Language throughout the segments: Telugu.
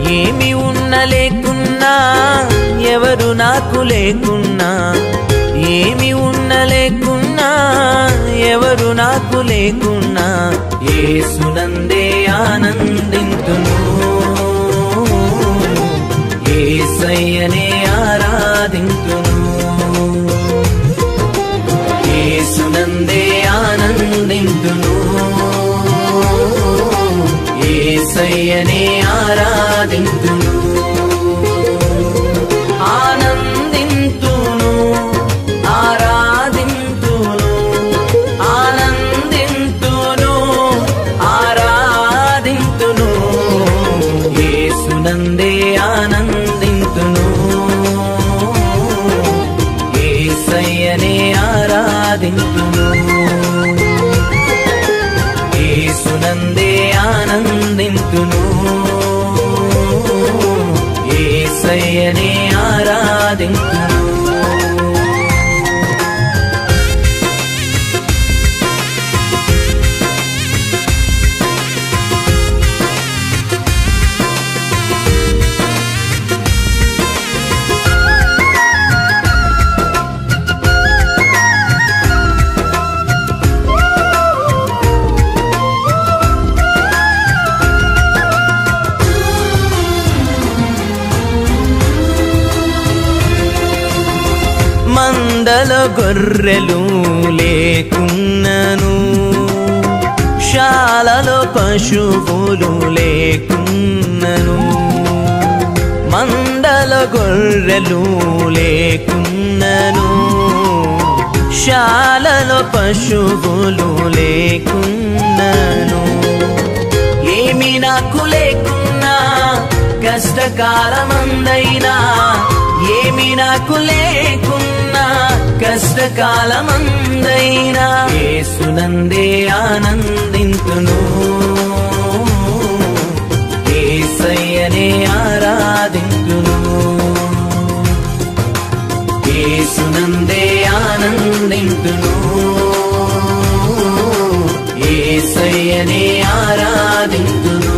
ఏమి ఉన్న లేకున్నా ఎవరు నాకు లేకున్నా ఏమి ఉన్న లేకున్నా ఎవరు నాకు లేకున్నా ఏసునందే ఆనందింతును ఏసయ్యనే ఆరాధింతును ఏసునందే ఆనందింతును ఏసయ్యనే ఆరాధింతును ఆనందింతును ఆరాధింతును ఆనందింతును ఆరాధింతును ఏసునందే ఆనందింతును ఏసయ్యనే ఆరాధింతును ఏసునందే ఆనందింతును ఏసయ్యనే ఆరాధింతును మందల గొర్రెలు లేకున్నను శాలలో పశువులు లేకున్నను మందల గొర్రెలు లేకున్నను శాలలో పశువులు లేకున్నను ఏమి నాకు లేకున్నా కష్టకాలమందైనా ఏమి నాకు లేకున్నా కష్టకాలమందైనా ఏసునందే ఆనందింతును ఏసయ్యనే ఆరాధింతును ఏసునందే ఆనందింతును ఏసయ్యనే ఆరాధింతును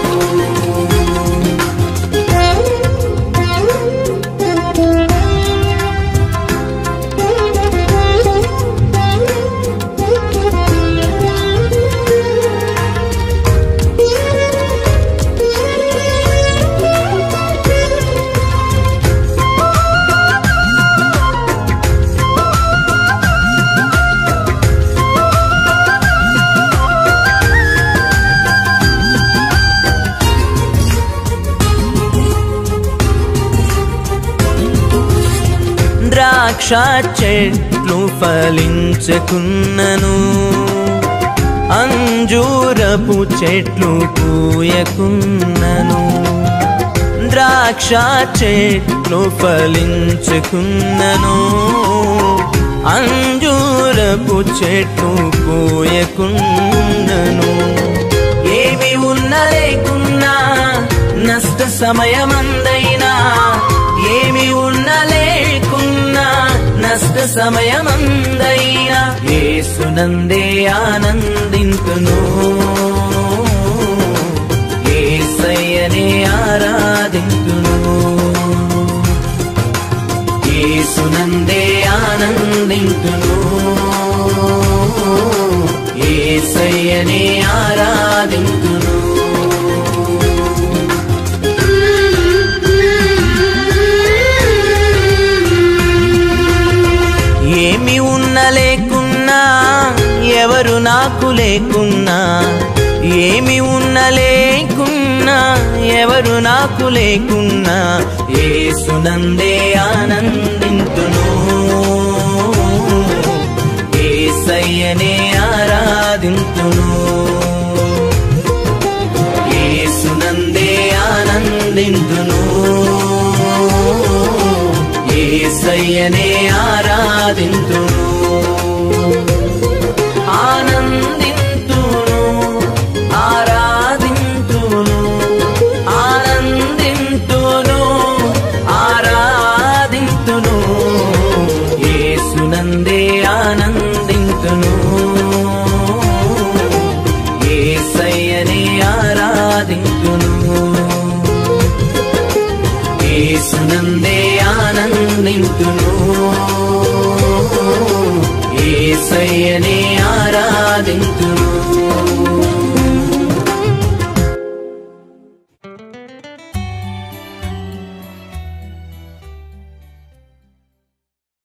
ద్రాక్ష చెట్లు ఫలించకున్నను అంజూరపు చెట్లు పూయకున్నను ద్రాక్ష చెట్లు ఫలించకున్నను అంజూరపు చెట్లు పూయకున్నను ఏమి ఉన్న లేకున్నా నష్ట సమయమందైనా ఏమి ఉన్న లేకున్నా నష్ట సమయమందైనా ఏసునందే ఆనందింతును ఏసయ్యనే ఆరాధింతును ఏసునందే ఆనందింతును ఏసయ్యనే ఆరాధింతును ఏమి ఉన్న లేకున్నా ఎవరు నాకు లేకున్నా ఏమి ఉన్న లేకున్నా ఎవరు నాకు లేకున్నా ఏసునందే ఆనందింతును ఏసయ్యనే ఆరాధింతును ఏసునందే ఆనందింతును ఏసయ్యనే ఆరాధింతును ఆనందింతును ఆరాధింతును ఆనందింతును ఆరాధింతును ఏసునందే ఆనందింతును ఏసయ్యనే ఆరాధింతును ఏసునందే ఆనందింతును ఏసయ్యనే ఆరాధింతును